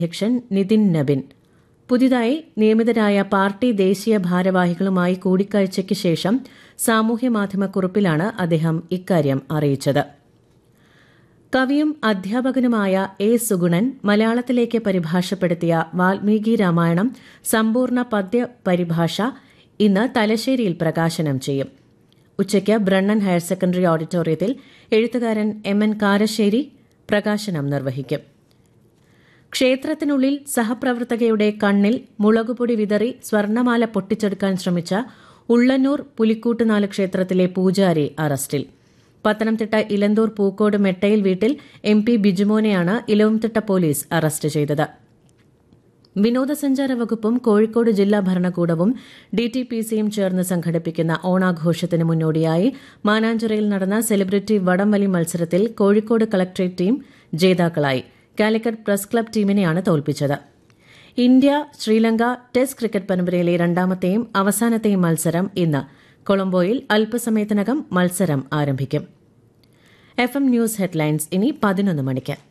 അധ്യക്ഷൻ നിതിൻ നബിൻ പുതിയതായി നിയമിതരായ പാർട്ടി ദേശീയ ഭാരവാഹികളുമായി കൂടിക്കാഴ്ചയ്ക്ക് ശേഷം സാമൂഹ്യമാധ്യമക്കുറിപ്പിലാണ് അദ്ദേഹം ഇക്കാര്യം അറിയിച്ചത് കവിയും അധ്യാപകനുമായ എ സുഗുണൻ മലയാളത്തിലേക്ക് പരിഭാഷപ്പെടുത്തിയ വാൽമീകി രാമായണം സമ്പൂർണ്ണ പദ്യ പരിഭാഷ ഇന്ന് തലശ്ശേരിയിൽ പ്രകാശനം ചെയ്യും ഉച്ചയ്ക്ക് ബ്രണ്ണൻ ഹയർ സെക്കൻഡറി ഓഡിറ്റോറിയത്തിൽ എഴുത്തുകാരൻ എം എൻ കാരശ്ശേരി പ്രകാശനം നിർവഹിക്കും ക്ഷേത്രത്തിനുള്ളിൽ സഹപ്രവർത്തകയുടെ കണ്ണിൽ മുളകുപൊടി വിതറി സ്വർണമാല പൊട്ടിച്ചെടുക്കാൻ ശ്രമിച്ച ഉള്ളന്നൂർ പുലിക്കൂട്ടുനാല് ക്ഷേത്രത്തിലെ പൂജാരി അറസ്റ്റിൽ പത്തനംതിട്ട ഇലന്തൂർ പൂക്കോട് മെട്ടയിൽ വീട്ടിൽ എം പി ബിജുമോനെയാണ് ഇലവുംതിട്ട പോലീസ് അറസ്റ്റ് ചെയ്തത് വിനോദസഞ്ചാര വകുപ്പും കോഴിക്കോട് ജില്ലാ ഭരണകൂടവും ഡിടിപിസിയും ചേർന്ന് സംഘടിപ്പിക്കുന്ന ഓണാഘോഷത്തിന് മുന്നോടിയായി മാനാഞ്ചിറയിൽ നടന്ന സെലിബ്രിറ്റി വടംവലി മത്സരത്തിൽ കോഴിക്കോട് കളക്ടറേറ്റ് ടീം ജേതാക്കളായി കാലിക്കറ്റ് പ്രസ് ക്ലബ് ടീമിനെയാണ് തോൽപ്പിച്ചത് ഇന്ത്യ ശ്രീലങ്ക ടെസ്റ്റ് ക്രിക്കറ്റ് പരമ്പരയിലെ രണ്ടാമത്തെയും അവസാനത്തെയും മത്സരം ഇന്ന് കൊളംബോയിൽ അല്പസമയത്തിനകം മത്സരം ആരംഭിക്കും എഫ് എം ന്യൂസ് ഹെഡ്ലൈൻസ് ഇനി പതിനൊന്ന് മണിക്ക്